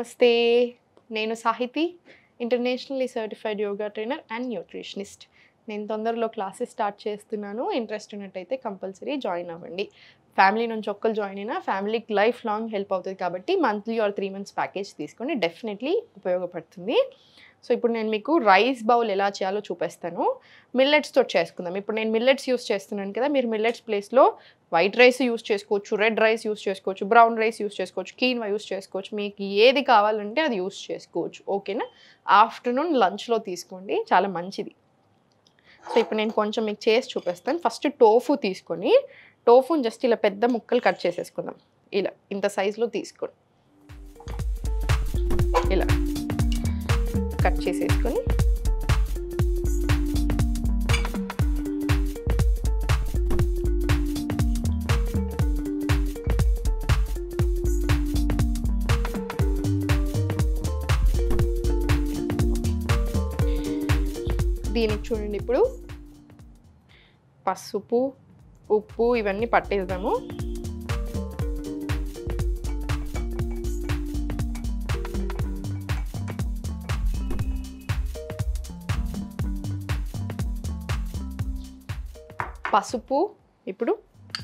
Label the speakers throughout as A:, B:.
A: నమస్తే నేను Sahithi internationally certified yoga trainer and nutritionist నేను తొందరలో క్లాసెస్ స్టార్ట్ చేస్తున్నాను ఇంట్రెస్ట్ ఉన్నట్టయితే కంపల్సరీ జాయిన్ అవ్వండి ఫ్యామిలీ నుంచి ఒక్కరు జాయిన్ అయినా ఫ్యామిలీకి లైఫ్ లాంగ్ హెల్ప్ అవుతుంది కాబట్టి monthly or three months package తీసుకొని డెఫినెట్లీ ఉపయోగపడుతుంది సో ఇప్పుడు నేను మీకు రైస్ బౌల్ ఎలా చేయాలో చూపిస్తాను మిల్లెట్స్తో చేసుకుందాం ఇప్పుడు నేను మిల్లెట్స్ యూస్ చేస్తున్నాను కదా మీరు మిల్లెట్స్ ప్లేస్లో వైట్ రైస్ యూస్ చేసుకోవచ్చు రెడ్ రైస్ యూస్ చేసుకోవచ్చు బ్రౌన్ రైస్ యూస్ చేసుకోవచ్చు కీన్వా యూస్ చేసుకోవచ్చు మీకు ఏది కావాలంటే అది యూస్ చేసుకోవచ్చు ఓకేనా ఆఫ్టర్నూన్ లంచ్లో తీసుకోండి చాలా మంచిది సో ఇప్పుడు నేను కొంచెం మీకు చేసి చూపిస్తాను ఫస్ట్ టోఫు తీసుకొని టోఫుని జస్ట్ ఇలా పెద్ద ముక్కలు కట్ చేసేసుకుందాం ఇలా ఇంత సైజులో తీసుకోండి ఇలా కట్ చేసేసుకొని దీనికి చూడండి ఇప్పుడు పసుపు ఉప్పు ఇవన్నీ పట్టేద్దాము పసుపు ఇప్పుడు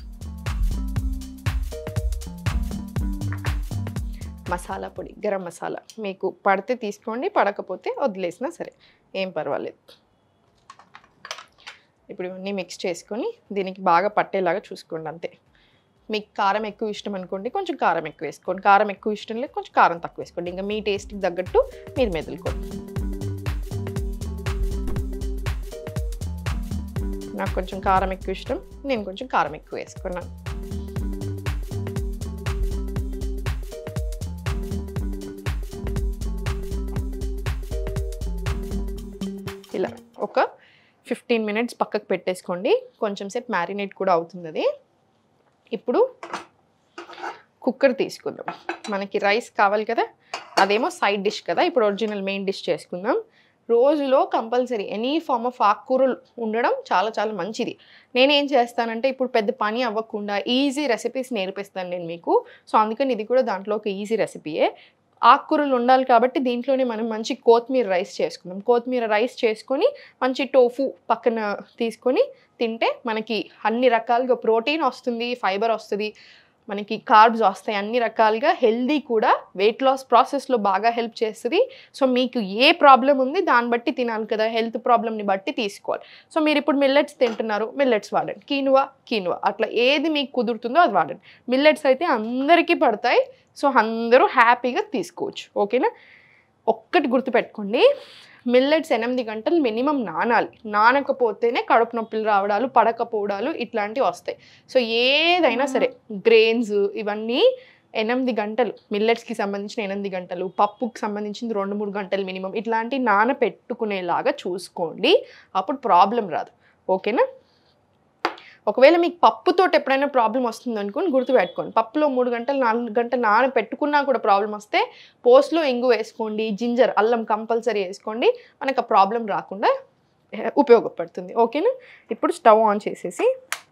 A: మసాలా పొడి గరం మసాలా మీకు పడితే తీసుకోండి పడకపోతే వదిలేసినా సరే ఏం పర్వాలేదు ఇప్పుడు ఇవన్నీ మిక్స్ చేసుకొని దీనికి బాగా పట్టేలాగా చూసుకోండి అంతే మీకు కారం ఎక్కువ ఇష్టం అనుకోండి కొంచెం కారం ఎక్కువ వేసుకోండి కారం ఎక్కువ ఇష్టం లేదు కొంచెం కారం తక్కువ వేసుకోండి ఇంకా మీ టేస్ట్కి తగ్గట్టు మీరు మెదులుకోండి నాకు కొంచెం కారం ఎక్కువ ఇష్టం నేను కొంచెం కారం ఎక్కువ వేసుకున్నాను ఇలా ఒక ఫిఫ్టీన్ మినిట్స్ పక్కకు పెట్టేసుకోండి కొంచెం సేపు మ్యారినేట్ కూడా అవుతుంది అది ఇప్పుడు కుక్కర్ తీసుకుందాం మనకి రైస్ కావాలి కదా అదేమో సైడ్ డిష్ కదా ఇప్పుడు ఒరిజినల్ మెయిన్ డిష్ చేసుకుందాం రోజులో కంపల్సరీ ఎనీ ఫార్మ్ ఆఫ్ ఆకుకూరలు ఉండడం చాలా చాలా మంచిది నేనేం చేస్తానంటే ఇప్పుడు పెద్ద పని అవ్వకుండా ఈజీ రెసిపీస్ నేర్పిస్తాను నేను మీకు సో అందుకని ఇది కూడా దాంట్లో ఒక ఈజీ రెసిపీయే ఆకుకూరలు ఉండాలి కాబట్టి దీంట్లోనే మనం మంచి కొత్తిమీర రైస్ చేసుకుందాం కొత్తిమీర రైస్ చేసుకొని మంచి టోఫు పక్కన తీసుకొని తింటే మనకి అన్ని రకాలుగా ప్రోటీన్ వస్తుంది ఫైబర్ వస్తుంది మనకి కార్బ్స్ వస్తాయి అన్ని రకాలుగా హెల్దీ కూడా వెయిట్ లాస్ ప్రాసెస్లో బాగా హెల్ప్ చేస్తుంది సో మీకు ఏ ప్రాబ్లం ఉంది దాన్ని బట్టి తినాలి కదా హెల్త్ ప్రాబ్లమ్ని బట్టి తీసుకోవాలి సో మీరు ఇప్పుడు మిల్లెట్స్ తింటున్నారు మిల్లెట్స్ వాడండి కీనువా కీనువా అట్లా ఏది మీకు కుదురుతుందో అది వాడండి మిల్లెట్స్ అయితే అందరికీ పడతాయి సో అందరూ హ్యాపీగా తీసుకోవచ్చు ఓకేనా ఒక్కటి గుర్తుపెట్టుకోండి మిల్లెట్స్ ఎనిమిది గంటలు మినిమం నానాలి నానకపోతేనే కడుపు నొప్పులు రావడాలు పడకపోవడాలు ఇట్లాంటివి వస్తాయి సో ఏదైనా సరే గ్రెయిన్స్ ఇవన్నీ ఎనిమిది గంటలు మిల్లెట్స్కి సంబంధించిన ఎనిమిది గంటలు పప్పుకి సంబంధించింది రెండు మూడు గంటలు మినిమం ఇట్లాంటి నానపెట్టుకునేలాగా చూసుకోండి అప్పుడు ప్రాబ్లం రాదు ఓకేనా ఒకవేళ మీకు పప్పుతోటి ఎప్పుడైనా ప్రాబ్లం వస్తుంది అనుకుని గుర్తుపెట్టుకోండి పప్పులో మూడు గంటలు నాలుగు గంటలు నాన పెట్టుకున్నా కూడా ప్రాబ్లం వస్తే పోస్ట్లో ఇంగు వేసుకోండి జింజర్ అల్లం కంపల్సరీ వేసుకోండి మనకు ఆ ప్రాబ్లం రాకుండా ఏ, ఉపయోగపడుతుంది ఓకేనా ఇప్పుడు స్టవ్ ఆన్ చేసేసి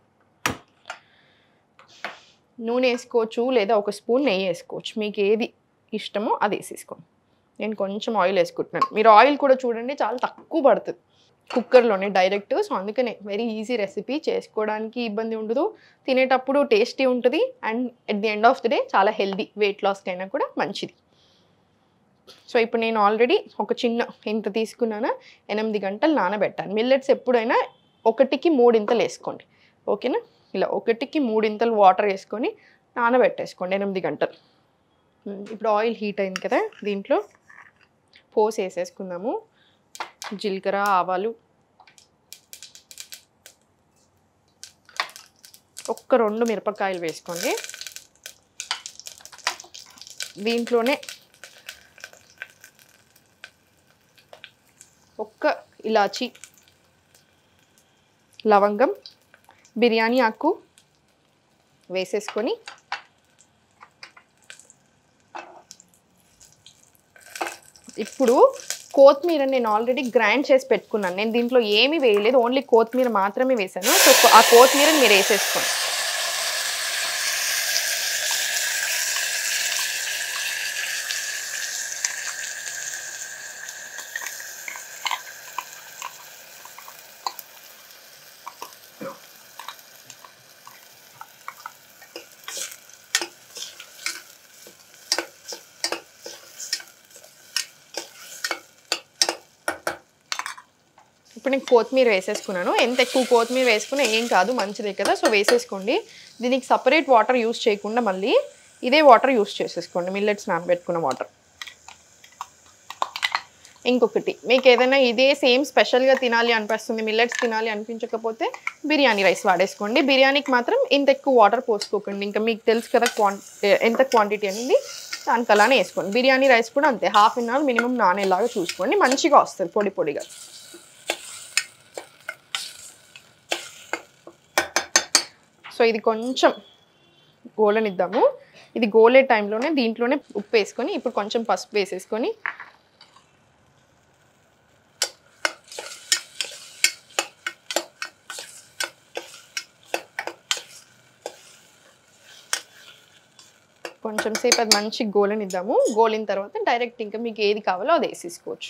A: నూనె వేసుకోవచ్చు లేదా ఒక స్పూన్ నెయ్యి వేసుకోవచ్చు మీకు ఏది ఇష్టమో అది వేసేసుకోండి నేను కొంచెం ఆయిల్ వేసుకుంటున్నాను మీరు ఆయిల్ కూడా చూడండి చాలా తక్కువ పడుతుంది కుక్కర్లోనే డైరెక్ట్ సో అందుకనే వెరీ ఈజీ రెసిపీ చేసుకోవడానికి ఇబ్బంది ఉండదు తినేటప్పుడు టేస్టీ ఉంటుంది and at the end of the day చాలా హెల్దీ వెయిట్ లాస్కి అయినా కూడా మంచిది సో ఇప్పుడు నేను ఆల్రెడీ ఒక చిన్న ఇంత తీసుకున్నాను ఎనిమిది గంటలు నానబెట్టాను మిల్లెట్స్ ఎప్పుడైనా ఒకటికి మూడింతలు వేసుకోండి ఓకేనా ఇలా ఒకటికి మూడింతలు వాటర్ వేసుకొని నానబెట్టేసుకోండి ఎనిమిది గంటలు ఉమ్, ఇప్పుడు ఆయిల్ హీట్ అయింది కదా దీంట్లో పోసి వేసేసుకుందాము జీలకర్ర ఆవాలు ఒక్క రెండు మిరపకాయలు వేసుకోండి దీంట్లోనే ఒక్క ఇలాచి లవంగం బిర్యానీ ఆకు వేసేసుకొని ఇప్పుడు కొత్తిమీర నేను ఆల్రెడీ గ్రైండ్ చేసి పెట్టుకున్నాను నేను దీంట్లో ఏమీ వేయలేదు ఓన్లీ కొత్తిమీర మాత్రమే వేసాను సో ఆ కొత్తిమీరని మీరు వేసేసుకోండి ఇప్పుడు నేను కొత్తిమీర వేసేసుకున్నాను ఎంత ఎక్కువ కొత్తిమీర వేసుకున్నా ఏం కాదు మంచిదే కదా సో వేసేసుకోండి దీనికి సపరేట్ వాటర్ యూస్ చేయకుండా మళ్ళీ ఇదే వాటర్ యూస్ చేసేసుకోండి మిల్లెట్స్ నానబెట్టుకున్న వాటర్ ఇంకొకటి మీకు ఏదైనా ఇదే సేమ్ స్పెషల్గా తినాలి అనిపిస్తుంది మిల్లెట్స్ తినాలి అనిపించకపోతే బిర్యానీ రైస్ వాడేసుకోండి బిర్యానీకి మాత్రం ఇంత ఎక్కువ వాటర్ పోసుకోకండి ఇంకా మీకు తెలుసు కదా క్వాంటి ఎంత క్వాంటిటీ అనేది దానికి అలానే వేసుకోండి బిర్యానీ రైస్ కూడా అంతే హాఫ్ అన్ అవర్ మినిమం నానేలాగా చూసుకోండి మంచిగా వస్తుంది పొడి పొడిగా సో ఇది కొంచెం గోలనిద్దాము ఇది గోలే టైంలోనే దీంట్లోనే ఉప్పు వేసుకొని ఇప్పుడు కొంచెం పసుపు వేసేసుకొని కొంచెం సేపు అది మంచి గోలనిద్దాము గోలిన తర్వాత డైరెక్ట్ ఇంకా మీకు ఏది కావాలో అది వేసేసుకోవచ్చు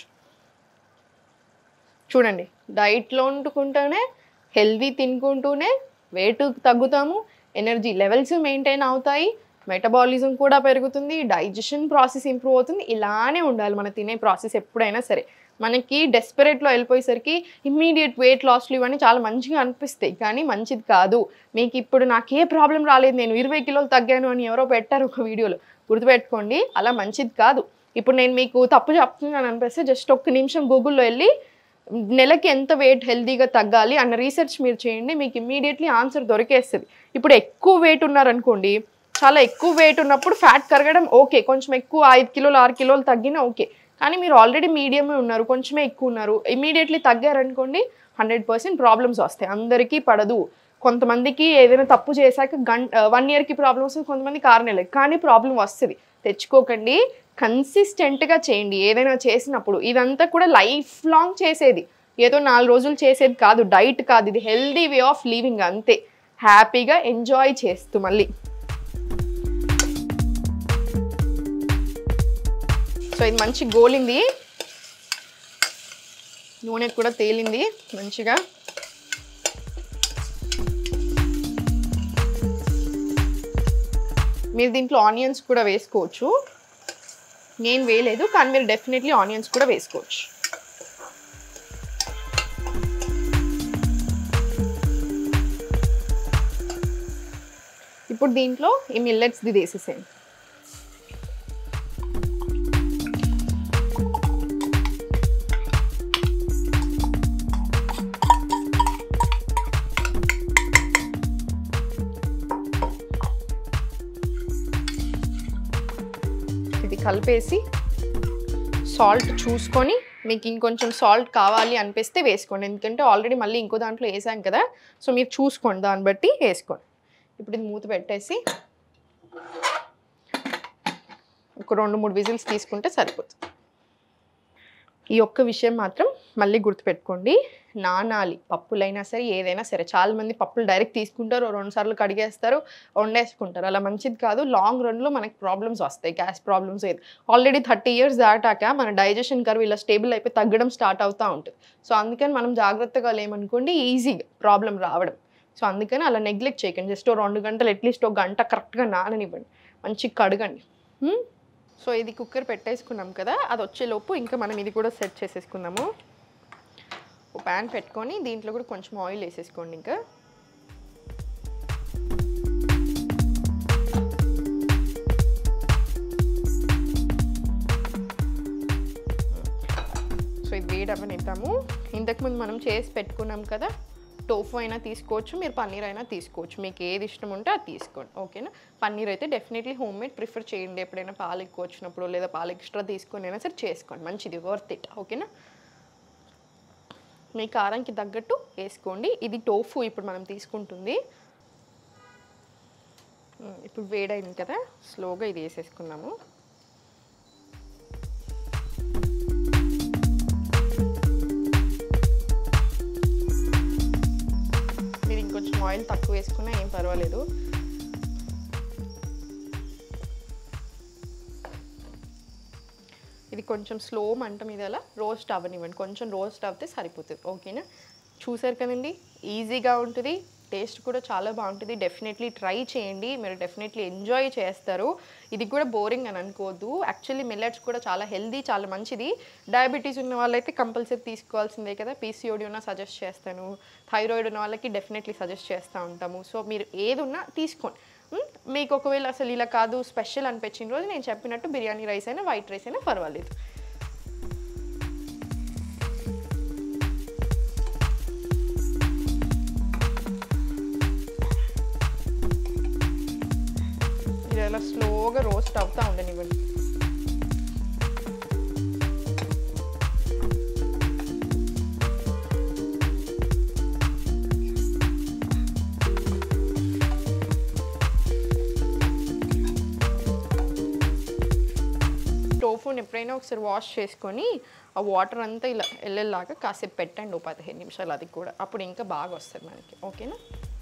A: చూడండి డైట్లో వండుకుంటూనే హెల్దీ తినుకుంటూనే వెయిట్ తగ్గుతాము ఎనర్జీ లెవెల్స్ మెయింటైన్ అవుతాయి మెటబాలిజం కూడా పెరుగుతుంది డైజెషన్ ప్రాసెస్ ఇంప్రూవ్ అవుతుంది ఇలానే ఉండాలి మన తినే ప్రాసెస్ ఎప్పుడైనా సరే మనకి డెస్పరేట్లో వెళ్ళిపోయేసరికి ఇమ్మీడియట్ వెయిట్ లాస్లు ఇవన్నీ చాలా మంచిగా అనిపిస్తాయి కానీ మంచిది కాదు మీకు ఇప్పుడు నాకే ప్రాబ్లం రాలేదు నేను ఇరవై కిలోలు తగ్గాను అని ఎవరో పెట్టారు ఒక వీడియోలో గుర్తుపెట్టుకోండి అలా మంచిది కాదు ఇప్పుడు నేను మీకు తప్పు చెప్తున్నాను అనిపిస్తే జస్ట్ ఒక్క నిమిషం గూగుల్లో వెళ్ళి నెలకి ఎంత వెయిట్ హెల్తీగా తగ్గాలి అన్న రీసెర్చ్ మీరు చేయండి మీకు ఇమ్మీడియట్లీ ఆన్సర్ దొరికేస్తుంది ఇప్పుడు ఎక్కువ వెయిట్ ఉన్నారనుకోండి చాలా ఎక్కువ వెయిట్ ఉన్నప్పుడు ఫ్యాట్ కరగడం ఓకే కొంచెం ఎక్కువ ఐదు కిలోలు ఆరు కిలోలు తగ్గినా ఓకే కానీ మీరు ఆల్రెడీ మీడియమే ఉన్నారు కొంచెమే ఎక్కువ ఉన్నారు ఇమీడియట్లీ తగ్గారనుకోండి హండ్రెడ్ పర్సెంట్ ప్రాబ్లమ్స్ వస్తాయి అందరికీ పడదు కొంతమందికి ఏదైనా తప్పు చేశాక గంట వన్ ఇయర్కి ప్రాబ్లం వస్తుంది కొంతమందికి ఆరు నెలలకి కానీ ప్రాబ్లం వస్తుంది తెచ్చుకోకండి కన్సిస్టెంట్గా చేయండి ఏదైనా చేసినప్పుడు ఇదంతా కూడా లైఫ్ లాంగ్ చేసేది ఏదో నాలుగు రోజులు చేసేది కాదు డైట్ కాదు ఇది హెల్దీ వే ఆఫ్ లివింగ్ అంతే హ్యాపీగా ఎంజాయ్ చేస్తూ మళ్ళీ సో ఇది మంచి గోలింది నూనె కూడా తేలింది మంచిగా మీరు దీంట్లో ఆనియన్స్ కూడా వేసుకోవచ్చు నేను వేయలేదు కానీ మీరు డెఫినెట్లీ ఆనియన్స్ కూడా వేసుకోవచ్చు ఇప్పుడు దీంట్లో ఈ మిల్లెట్స్ది వేసేసేయండి ఇది కలిపేసి సాల్ట్ చూసుకొని మీకు ఇంకొంచెం సాల్ట్ కావాలి అనిపిస్తే వేసుకోండి ఎందుకంటే ఆల్రెడీ మళ్ళీ ఇంకో దాంట్లో వేసాం కదా సో మీరు చూసుకోండి దాన్ని బట్టి వేసుకోండి ఇప్పుడు ఇది మూత పెట్టేసి ఒక రెండు మూడు విజిల్స్ తీసుకుంటే సరిపోతుంది ఈ ఒక్క విషయం మాత్రం మళ్ళీ గుర్తుపెట్టుకోండి నానాలి పప్పులైనా సరే ఏదైనా సరే చాలా మంది పప్పులు డైరెక్ట్ తీసుకుంటారు ఓ రెండు సార్లు కడిగేస్తారు వండేసుకుంటారు అలా మంచిది కాదు లాంగ్ రన్లో మనకి ప్రాబ్లమ్స్ వస్తాయి గ్యాస్ ప్రాబ్లమ్స్ ఏది ఆల్రెడీ థర్టీ ఇయర్స్ దాటాక మన డైజెషన్ కర్వ్ ఇలా స్టేబుల్ అయిపోయి తగ్గడం స్టార్ట్ అవుతూ ఉంటుంది సో అందుకని మనం జాగ్రత్తగా లేమనుకోండి ఈజీగా ప్రాబ్లం రావడం సో అందుకని అలా నెగ్లెక్ట్ చేయకండి జస్ట్ ఓ రెండు గంటలు అట్లీస్ట్ ఒక గంట కరెక్ట్గా నాననివ్వండి మంచిగా కడగండి హ్మ్? సో ఇది కుక్కర్ పెట్టేసుకున్నాం కదా అది వచ్చేలోపు ఇంకా మనం ఇది కూడా సెట్ చేసేసుకుందాము ఒక ప్యాన్ పెట్టుకొని దీంట్లో కూడా కొంచెం ఆయిల్ వేసేసుకోండి ఇంకా సో ఇది వేడి అవ్వనిద్దాము ఇంతకుముందు మనం చేసి పెట్టుకున్నాం కదా టోఫు అయినా తీసుకోవచ్చు మీరు పన్నీర్ అయినా తీసుకోవచ్చు మీకు ఏది ఇష్టం ఉంటే అది తీసుకోండి ఓకేనా పన్నీర్ అయితే డెఫినెట్లీ హోమ్ మేడ్ ప్రిఫర్ చేయండి ఎప్పుడైనా పాలు ఎక్కువ వచ్చినప్పుడు లేదా పాలు ఎక్స్ట్రా తీసుకొని అయినా సరే చేసుకోండి మంచిది వర్త్ ఇట్ ఓకేనా మీ కారంకి తగ్గట్టు వేసుకోండి ఇది టోఫు ఇప్పుడు మనం తీసుకుంటుంది ఉమ్, ఇప్పుడు వేడైంది కదా స్లోగా ఇది వేసేసుకున్నాము మీరు ఇంకొంచెం ఆయిల్ తక్కువ వేసుకున్నా ఏం పర్వాలేదు ఇది కొంచెం స్లో మంట మీద అలా రోస్ట్ అవ్వనివ్వండి కొంచెం రోస్ట్ అవుతే సరిపోతుంది ఓకేనా చూసారు కదండి ఈజీగా ఉంటుంది టేస్ట్ కూడా చాలా బాగుంటుంది డెఫినెట్లీ ట్రై చేయండి మీరు డెఫినెట్లీ ఎంజాయ్ చేస్తారు ఇది కూడా బోరింగ్ అని అనుకోవద్దు యాక్చువల్లీ మిల్లెట్స్ కూడా చాలా హెల్దీ చాలా మంచిది డయాబెటీస్ ఉన్న వాళ్ళైతే కంపల్సరీ తీసుకోవాల్సిందే కదా పీసీఓడి ఉన్నా సజెస్ట్ చేస్తాను థైరాయిడ్ ఉన్న వాళ్ళకి డెఫినెట్లీ సజెస్ట్ చేస్తూ ఉంటాము సో మీరు ఏది ఉన్నా తీసుకోండి మ్, మీకు ఒకవేళ అసలు ఇలా కాదు స్పెషల్ అనిపించిన రోజు నేను చెప్పినట్టు బిర్యానీ రైస్ అయినా వైట్ రైస్ అయినా పర్వాలేదు ఇది అలా స్లోగా రోస్ట్ అవుతా ఉండనివ్వండి టోఫుని ఎప్పుడైనా ఒకసారి వాష్ చేసుకొని ఆ వాటర్ అంతా ఇలా వెళ్ళేలాగా కాసేపు పెట్టండి ఓ పదిహేను నిమిషాలు అది కూడా అప్పుడు ఇంకా బాగా వస్తుంది మనకి ఓకేనా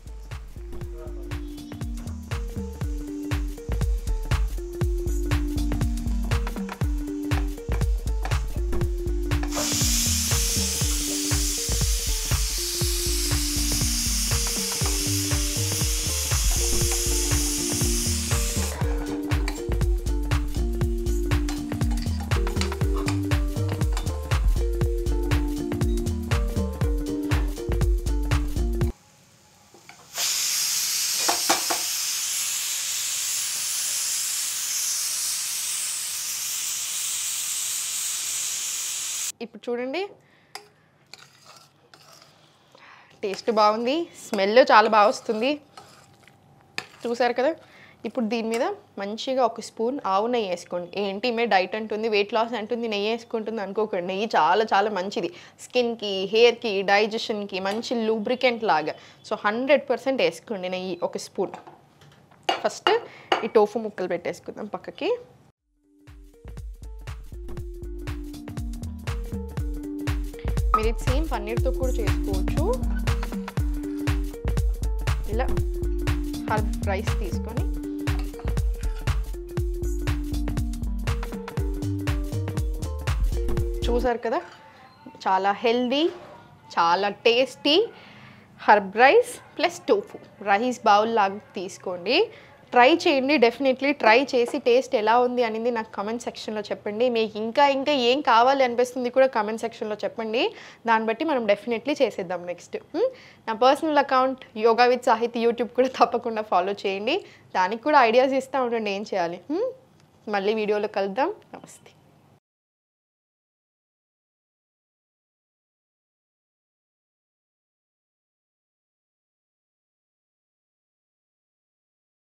A: ఇప్పుడు చూడండి టేస్ట్ బాగుంది స్మెల్ చాలా బాగా వస్తుంది చూసారు కదా ఇప్పుడు దీని మీద మంచిగా ఒక స్పూన్ ఆవు నెయ్యి వేసుకోండి ఏంటి మే డైట్ అంటుంది వెయిట్ లాస్ అంటుంది నెయ్యి వేసుకుంటుంది అనుకోకండి నెయ్యి చాలా చాలా మంచిది స్కిన్కి హెయిర్కి డైజెషన్కి మంచి లూబ్రికెంట్ లాగా సో హండ్రెడ్ పర్సెంట్ వేసుకోండి నెయ్యి ఒక స్పూన్ ఫస్ట్ ఈ టోఫు ముక్కలు పెట్టేసుకుందాం పక్కకి మీరు ఇది సేమ్ పన్నీర్తో కూడా చేసుకోవచ్చు ఇలా హర్బ్ రైస్ తీసుకొని చూసారు కదా చాలా హెల్దీ చాలా tasty herb rice plus tofu rice bowl లాగా తీసుకోండి ట్రై చేయండి డెఫినెట్లీ ట్రై చేసి టేస్ట్ ఎలా ఉంది అనేది నాకు కమెంట్ సెక్షన్లో చెప్పండి మీకు ఇంకా ఇంకా ఏం కావాలి అనిపిస్తుంది కూడా కమెంట్ సెక్షన్లో చెప్పండి దాన్ని బట్టి మనం డెఫినెట్లీ చేసేద్దాం నెక్స్ట్ నా personal account yoga with Sahithi YouTube కూడా తప్పకుండా ఫాలో చేయండి దానికి కూడా ఐడియాస్ ఇస్తూ ఉండండి ఏం చేయాలి హ్మ్? మళ్ళీ వీడియోలో కలుద్దాం నమస్తే